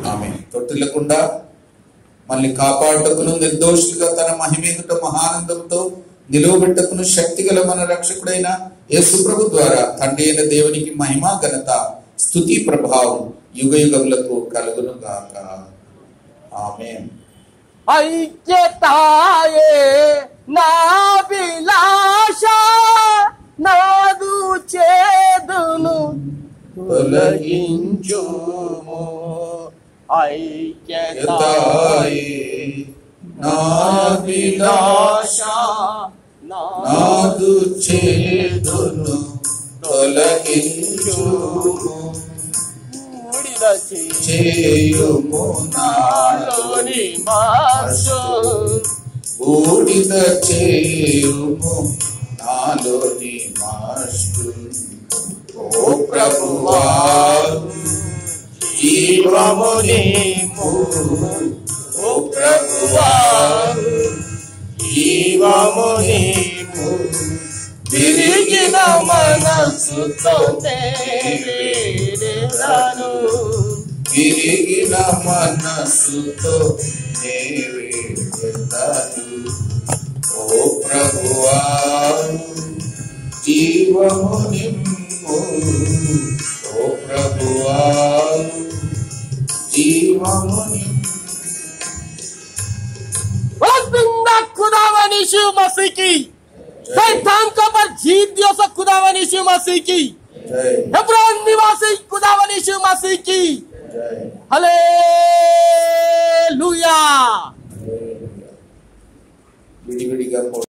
ఆమె తొట్టిల్లకుండా మళ్ళీ కాపాడుటకును నిర్దోషులుగా తన మహిమేదుట మహానందంతో నిలువబెట్టకును శక్తి గల మన రక్షకుడైన యేసుప్రభు ద్వారా తండ్రి అయిన దేవునికి మహిమ ఘనత స్థుతి ప్రభావం యుగ యుగములకు కలుగును గాక ఆమె ఐక్యతాయే నాభిలాష నాదు చేదును తొలగించుము ఐక్యతాయే నాభిలాష నాదు చేదును తొలగించుము బూడిద చేయుము నాలో చేలోని మార్చు బూడిద చేయుము నాలోని మాస్టు ఓ ప్రభువా జీవము నీము ఓ ప్రభువా జీవము నీము తిరిగిన మనసుతో నేరేదను విరిగిన మనస్సుతో నేవేదను ఓ ప్రభువా జీవము నిమ్ము ఓ ప్రభువా జీవము నిమ్ము जिंदा खुदावन यीशु मसीह की शैतान के ऊपर जीत दियो सो खुदावन यीशु मसीह की జై हेब्रोन निवासी खुदावन यीशु मसीह की జై हालेलुया విడివిడిగా